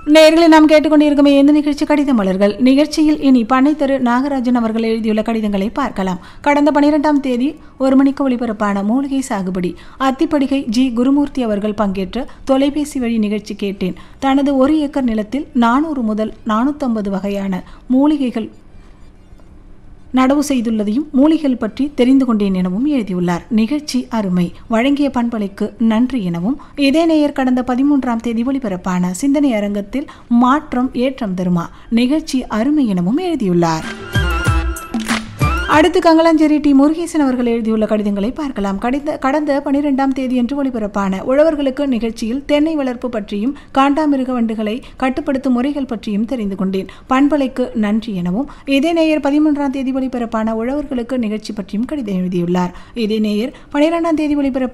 நேர்களை நாம் கேட்டுக்கொண்டிருக்கும் இந்த நிகழ்ச்சி கடித மலர்கள் நிகழ்ச்சியில் இனி பண்ணை திரு நாகராஜன் அவர்கள் எழுதியுள்ள கடிதங்களை பார்க்கலாம் கடந்த பனிரெண்டாம் தேதி ஒரு மணிக்கு ஒளிபரப்பான மூலிகை சாகுபடி அத்திப்படிகை ஜி குருமூர்த்தி அவர்கள் பங்கேற்ற தொலைபேசி வழி நிகழ்ச்சி கேட்டேன் தனது ஒரு ஏக்கர் நிலத்தில் நானூறு முதல் நானூற்றம்பது வகையான மூலிகைகள் நடவு செய்துள்ளதையும் மூலிகள் பற்றி தெரிந்து கொண்டேன் எனவும் எழுதியுள்ளார் நிகழ்ச்சி அருமை வழங்கிய பண்பலைக்கு நன்றி எனவும் இதே நேயர் கடந்த பதிமூன்றாம் தேதி ஒளிபரப்பான சிந்தனை அரங்கத்தில் மாற்றம் ஏற்றம் தருமா நிகழ்ச்சி அருமை எனவும் எழுதியுள்ளார் அடுத்து கங்கலாஞ்சேரி டி முருகேசன் அவர்கள் எழுதியுள்ள கடிதங்களை பார்க்கலாம் கடித கடந்த பனிரெண்டாம் தேதியன்று ஒளிபரப்பான உழவர்களுக்கு நிகழ்ச்சியில் தென்னை வளர்ப்பு பற்றியும் காண்டாமிருக வண்டுகளை கட்டுப்படுத்தும் முறைகள் பற்றியும் தெரிந்து கொண்டேன் பண்பலைக்கு நன்றி எனவும் இதே நேயர் பதிமூன்றாம் தேதி ஒளிபரப்பான உழவர்களுக்கு நிகழ்ச்சி பற்றியும் கடிதம் எழுதியுள்ளார் இதே நேயர் பனிரெண்டாம் தேதி ஒளிபரப்பான